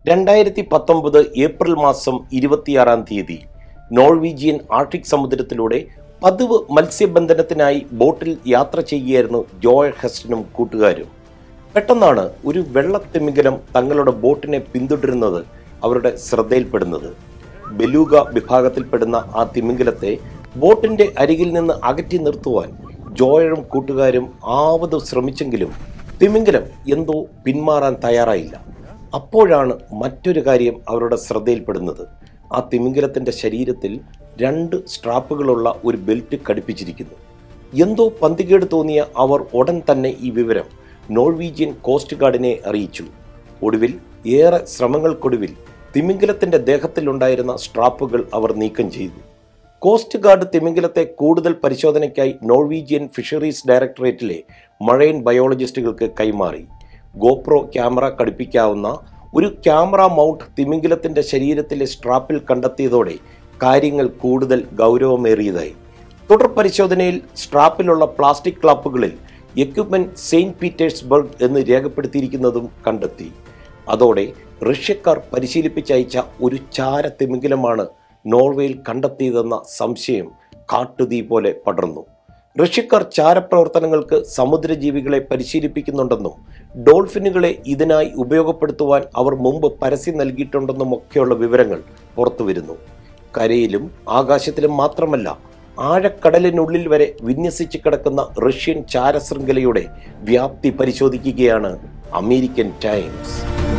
രണ്ടായിരത്തി പത്തൊമ്പത് ഏപ്രിൽ മാസം ഇരുപത്തിയാറാം തീയതി നോർവീജിയൻ ആർട്ടിക് സമുദ്രത്തിലൂടെ പതിവ് മത്സ്യബന്ധനത്തിനായി ബോട്ടിൽ യാത്ര ചെയ്യുകയായിരുന്നു ജോയ് ഹെസ്റ്റനും കൂട്ടുകാരും പെട്ടെന്നാണ് ഒരു വെള്ളത്തിമിംഗലം തങ്ങളുടെ ബോട്ടിനെ പിന്തുടരുന്നത് അവരുടെ ശ്രദ്ധയിൽപ്പെടുന്നത് ബെലൂഗ വിഭാഗത്തിൽപ്പെടുന്ന ആ തിമിംഗലത്തെ ബോട്ടിന്റെ അരികിൽ നിന്ന് അകറ്റി നിർത്തുവാൻ ജോയറും കൂട്ടുകാരും ആവത് ശ്രമിച്ചെങ്കിലും തിമിംഗലം എന്തോ പിന്മാറാൻ തയ്യാറായില്ല അപ്പോഴാണ് മറ്റൊരു കാര്യം അവരുടെ ശ്രദ്ധയിൽപ്പെടുന്നത് ആ തിമിംഗലത്തിന്റെ ശരീരത്തിൽ രണ്ട് സ്ട്രാപ്പുകളുള്ള ഒരു ബെൽറ്റ് ഘടിപ്പിച്ചിരിക്കുന്നു എന്തോ പന്തികേട് തോന്നിയ അവർ ഉടൻ തന്നെ ഈ വിവരം നോർവീജിയൻ കോസ്റ്റ് ഗാർഡിനെ അറിയിച്ചു ഒടുവിൽ ഏറെ ശ്രമങ്ങൾക്കൊടുവിൽ തിമിംഗലത്തിന്റെ ദേഹത്തിലുണ്ടായിരുന്ന സ്ട്രാപ്പുകൾ അവർ നീക്കം ചെയ്തു കോസ്റ്റ് ഗാർഡ് തിമിംഗലത്തെ കൂടുതൽ പരിശോധനയ്ക്കായി നോർവീജിയൻ ഫിഷറീസ് ഡയറക്ടറേറ്റിലെ മറൈൻ ബയോളജിസ്റ്റുകൾക്ക് കൈമാറി ഗോപ്രോ ക്യാമറ ഘടിപ്പിക്കാവുന്ന ഒരു ക്യാമറ മൗണ്ട് തിമിംഗലത്തിന്റെ ശരീരത്തിലെ സ്ട്രാപ്പിൽ കണ്ടെത്തിയതോടെ കാര്യങ്ങൾ കൂടുതൽ ഗൗരവമേറിയതായി തുടർ പരിശോധനയിൽ സ്ട്രാപ്പിലുള്ള പ്ലാസ്റ്റിക് ക്ലാപ്പുകളിൽ എക്യുപ്മെന്റ് സെയിന്റ് പീറ്റേഴ്സ്ബർഗ് എന്ന് രേഖപ്പെടുത്തിയിരിക്കുന്നതും കണ്ടെത്തി അതോടെ റഷ്യക്കാർ പരിശീലിപ്പിച്ചയച്ച ഒരു ചാര തിമിംഗലമാണ് നോർവേയിൽ കണ്ടെത്തിയതെന്ന സംശയം കാട്ടുതീ പോലെ പടർന്നു റഷ്യക്കാർ ചാരപ്രവർത്തനങ്ങൾക്ക് സമുദ്രജീവികളെ പരിശീലിപ്പിക്കുന്നുണ്ടെന്നും ഡോൾഫിനുകളെ ഇതിനായി ഉപയോഗപ്പെടുത്തുവാൻ അവർ മുമ്പ് പരസ്യം നൽകിയിട്ടുണ്ടെന്നും ഒക്കെയുള്ള വിവരങ്ങൾ പുറത്തുവരുന്നു കരയിലും ആകാശത്തിലും മാത്രമല്ല ആഴക്കടലിനുള്ളിൽ വരെ വിന്യസിച്ച് കിടക്കുന്ന റഷ്യൻ ചാരശൃംഖലയുടെ വ്യാപ്തി പരിശോധിക്കുകയാണ് അമേരിക്കൻ ടൈംസ്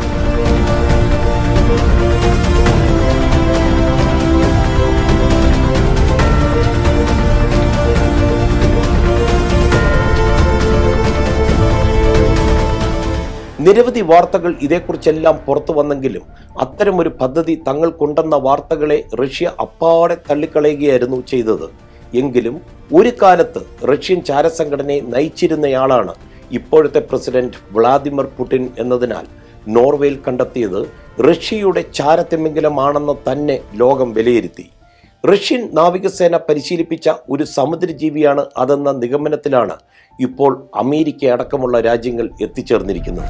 നിരവധി വാർത്തകൾ ഇതേക്കുറിച്ചെല്ലാം പുറത്തു വന്നെങ്കിലും അത്തരമൊരു പദ്ധതി തങ്ങൾക്കുണ്ടെന്ന വാർത്തകളെ റഷ്യ അപ്പാടെ തള്ളിക്കളയുകയായിരുന്നു ചെയ്തത് എങ്കിലും ഒരു കാലത്ത് റഷ്യൻ ചാരസംഘടനയെ നയിച്ചിരുന്നയാളാണ് ഇപ്പോഴത്തെ പ്രസിഡന്റ് വ്ളാദിമിർ പുടിൻ എന്നതിനാൽ നോർവേയിൽ കണ്ടെത്തിയത് റഷ്യയുടെ ചാരത്തിമിംഗലമാണെന്ന് തന്നെ ലോകം വിലയിരുത്തി റഷ്യൻ നാവികസേന പരിശീലിപ്പിച്ച ഒരു സമുദ്രജീവിയാണ് അതെന്ന നിഗമനത്തിലാണ് ഇപ്പോൾ അമേരിക്ക അടക്കമുള്ള രാജ്യങ്ങൾ എത്തിച്ചേർന്നിരിക്കുന്നത്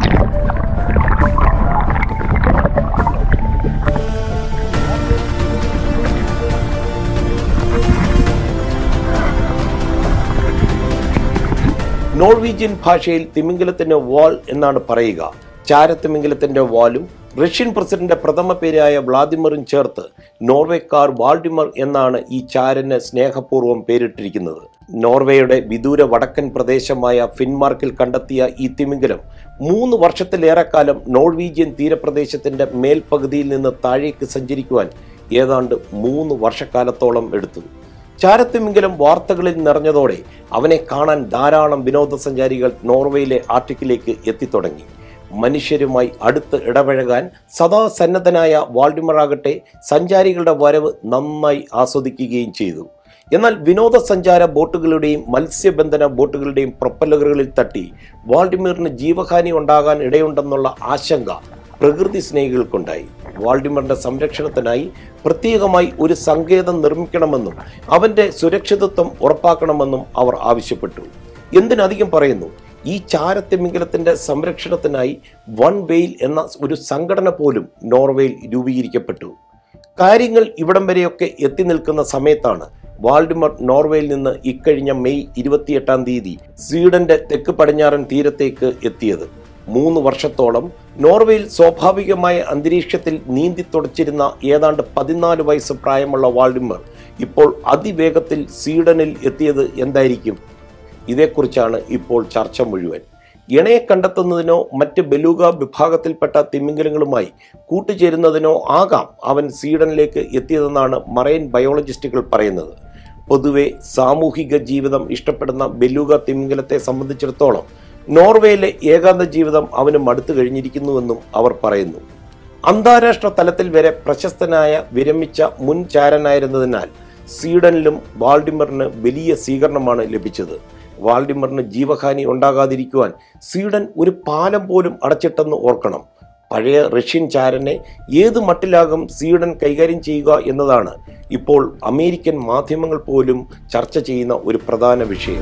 നോർവീജിയൻ ഭാഷയിൽ തിമിംഗലത്തിന് വാൾ എന്നാണ് പറയുക ചാരത്തിമിംഗലത്തിന്റെ വാലും റഷ്യൻ പ്രസിഡന്റ് പ്രഥമ പേരായ വ്ളാദിമിറും ചേർത്ത് നോർവേക്കാർ വാൾഡിമർ എന്നാണ് ഈ ചാരന് സ്നേഹപൂർവ്വം പേരിട്ടിരിക്കുന്നത് നോർവേയുടെ വിദൂര വടക്കൻ പ്രദേശമായ ഫിൻമാർക്കിൽ കണ്ടെത്തിയ ഈ തിമിംഗലം മൂന്ന് വർഷത്തിലേറെക്കാലം നോർവീജിയൻ തീരപ്രദേശത്തിന്റെ മേൽപകുതിയിൽ നിന്ന് താഴേക്ക് സഞ്ചരിക്കുവാൻ ഏതാണ്ട് മൂന്ന് വർഷക്കാലത്തോളം എടുത്തു ചാരത്തിമിംഗലം വാർത്തകളിൽ നിറഞ്ഞതോടെ അവനെ കാണാൻ ധാരാളം വിനോദസഞ്ചാരികൾ നോർവേയിലെ ആർട്ടിക്കിലേക്ക് എത്തിത്തുടങ്ങി മനുഷ്യരുമായി അടുത്ത് ഇടപഴകാൻ സദാ സന്നദ്ധനായ വാൾഡിമറാകട്ടെ സഞ്ചാരികളുടെ വരവ് നന്നായി ആസ്വദിക്കുകയും ചെയ്തു എന്നാൽ വിനോദസഞ്ചാര ബോട്ടുകളുടെയും മത്സ്യബന്ധന ബോട്ടുകളുടെയും പ്രൊപ്പല്ലറുകളിൽ തട്ടി വാൾഡിമീറിന് ജീവഹാനി ഉണ്ടാകാൻ ഇടയുണ്ടെന്നുള്ള ആശങ്ക പ്രകൃതി സ്നേഹികൾക്കുണ്ടായി വാൾഡിമറിന്റെ സംരക്ഷണത്തിനായി പ്രത്യേകമായി ഒരു സങ്കേതം നിർമ്മിക്കണമെന്നും അവന്റെ സുരക്ഷിതത്വം ഉറപ്പാക്കണമെന്നും അവർ ആവശ്യപ്പെട്ടു എന്തിനധികം പറയുന്നു ഈ ചാരത്തിമിംഗലത്തിന്റെ സംരക്ഷണത്തിനായി വൺ വെയിൽ എന്ന ഒരു സംഘടന പോലും നോർവേയിൽ രൂപീകരിക്കപ്പെട്ടു കാര്യങ്ങൾ ഇവിടം വരെയൊക്കെ എത്തി നിൽക്കുന്ന സമയത്താണ് വാൾഡിമർ നോർവേയിൽ നിന്ന് ഇക്കഴിഞ്ഞ മെയ് ഇരുപത്തിയെട്ടാം തീയതി സ്വീഡന്റെ തെക്ക് പടിഞ്ഞാറൻ തീരത്തേക്ക് എത്തിയത് മൂന്ന് വർഷത്തോളം നോർവേയിൽ സ്വാഭാവികമായ അന്തരീക്ഷത്തിൽ നീന്തി തുടച്ചിരുന്ന ഏതാണ്ട് പതിനാല് വയസ്സ് പ്രായമുള്ള വാൾഡിമർ ഇപ്പോൾ അതിവേഗത്തിൽ സ്വീഡനിൽ എത്തിയത് എന്തായിരിക്കും ഇതേക്കുറിച്ചാണ് ഇപ്പോൾ ചർച്ച മുഴുവൻ ഇണയെ കണ്ടെത്തുന്നതിനോ മറ്റ് ബെലൂഗ വിഭാഗത്തിൽപ്പെട്ട തിമിംഗലങ്ങളുമായി കൂട്ടുചേരുന്നതിനോ ആകാം അവൻ സ്വീഡനിലേക്ക് എത്തിയതെന്നാണ് മറൈൻ ബയോളജിസ്റ്റുകൾ പറയുന്നത് പൊതുവെ സാമൂഹിക ജീവിതം ഇഷ്ടപ്പെടുന്ന ബെലൂഗ തിമിംഗലത്തെ സംബന്ധിച്ചിടത്തോളം നോർവേയിലെ ഏകാന്ത ജീവിതം അവന് മടുത്തു കഴിഞ്ഞിരിക്കുന്നുവെന്നും അവർ പറയുന്നു അന്താരാഷ്ട്ര തലത്തിൽ വരെ പ്രശസ്തനായ വിരമിച്ച മുൻ ചാരനായിരുന്നതിനാൽ സ്വീഡനിലും വാൾഡിമറിന് വലിയ സ്വീകരണമാണ് ലഭിച്ചത് വാൾഡിമറിന് ജീവഹാനി ഉണ്ടാകാതിരിക്കുവാൻ സ്വീഡൻ ഒരു പാലം പോലും അടച്ചിട്ടെന്ന് ഓർക്കണം പഴയ റഷ്യൻ ചാരനെ ഏത് മട്ടിലാകും സ്വീഡൻ കൈകാര്യം ചെയ്യുക എന്നതാണ് ഇപ്പോൾ അമേരിക്കൻ മാധ്യമങ്ങൾ പോലും ചർച്ച ചെയ്യുന്ന ഒരു പ്രധാന വിഷയം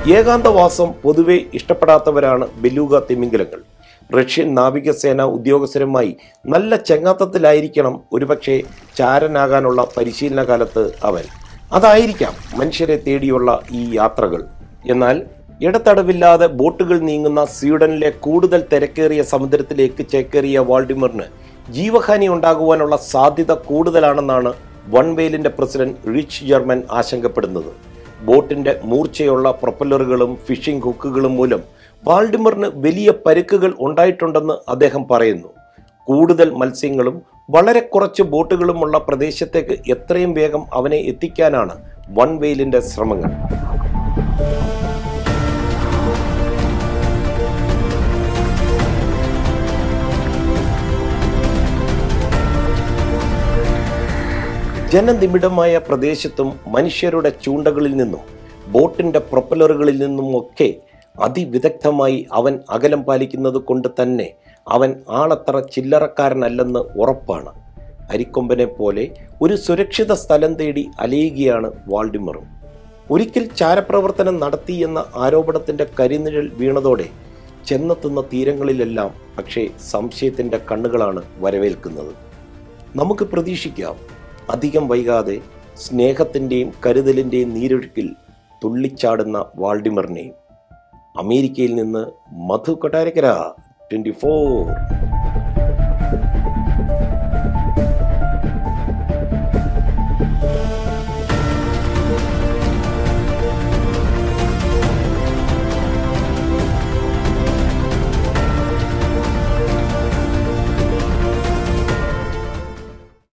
ഏകാന്തവാസം പൊതുവെ ഇഷ്ടപ്പെടാത്തവരാണ് ബെലൂഗ തിമിംഗലങ്ങൾ റഷ്യൻ നാവികസേന ഉദ്യോഗസ്ഥരുമായി നല്ല ചെങ്ങാത്തത്തിലായിരിക്കണം ഒരുപക്ഷെ ചാരനാകാനുള്ള പരിശീലന കാലത്ത് അവൻ അതായിരിക്കാം മനുഷ്യരെ തേടിയുള്ള ഈ യാത്രകൾ എന്നാൽ ഇടതടവില്ലാതെ ബോട്ടുകൾ നീങ്ങുന്ന സ്വീഡനിലെ കൂടുതൽ തിരക്കേറിയ സമുദ്രത്തിലേക്ക് ചേക്കേറിയ വാൾഡിമറിന് ജീവഹാനി ഉണ്ടാകുവാനുള്ള സാധ്യത കൂടുതലാണെന്നാണ് വൺവേലിന്റെ പ്രസിഡന്റ് റിച്ച് ജർമ്മൻ ആശങ്കപ്പെടുന്നത് ബോട്ടിന്റെ മൂർച്ചയുള്ള പ്രൊപ്പല്ലറുകളും ഫിഷിംഗ് ഹുക്കുകളും മൂലം വാൾഡിമറിന് വലിയ പരുക്കുകൾ ഉണ്ടായിട്ടുണ്ടെന്ന് അദ്ദേഹം പറയുന്നു കൂടുതൽ മത്സ്യങ്ങളും വളരെ കുറച്ച് ബോട്ടുകളുമുള്ള പ്രദേശത്തേക്ക് എത്രയും വേഗം അവനെ എത്തിക്കാനാണ് വൺ വെയിലിന്റെ ശ്രമങ്ങൾ ജനനിബിഡമായ പ്രദേശത്തും മനുഷ്യരുടെ ചൂണ്ടകളിൽ നിന്നും ബോട്ടിന്റെ പ്രൊപ്പലറുകളിൽ നിന്നുമൊക്കെ അതിവിദഗ്ധമായി അവൻ അകലം പാലിക്കുന്നത് കൊണ്ട് തന്നെ അവൻ ആളത്ര ചില്ലറക്കാരനല്ലെന്ന് ഉറപ്പാണ് അരിക്കൊമ്പനെ പോലെ ഒരു സുരക്ഷിത സ്ഥലം തേടി അലയുകയാണ് വാൾഡിമറും ഒരിക്കൽ ചാരപ്രവർത്തനം നടത്തി എന്ന ആരോപണത്തിന്റെ കരിനിഴൽ വീണതോടെ ചെന്നെത്തുന്ന തീരങ്ങളിലെല്ലാം പക്ഷേ സംശയത്തിന്റെ കണ്ണുകളാണ് വരവേൽക്കുന്നത് നമുക്ക് പ്രതീക്ഷിക്കാം അധികം വൈകാതെ സ്നേഹത്തിൻ്റെയും കരുതലിൻ്റെയും നീരൊഴുക്കിൽ തുള്ളിച്ചാടുന്ന വാൾഡിമറിനെയും അമേരിക്കയിൽ നിന്ന് മധു കൊട്ടാരക്കര ട്വൻറ്റി ഫോർ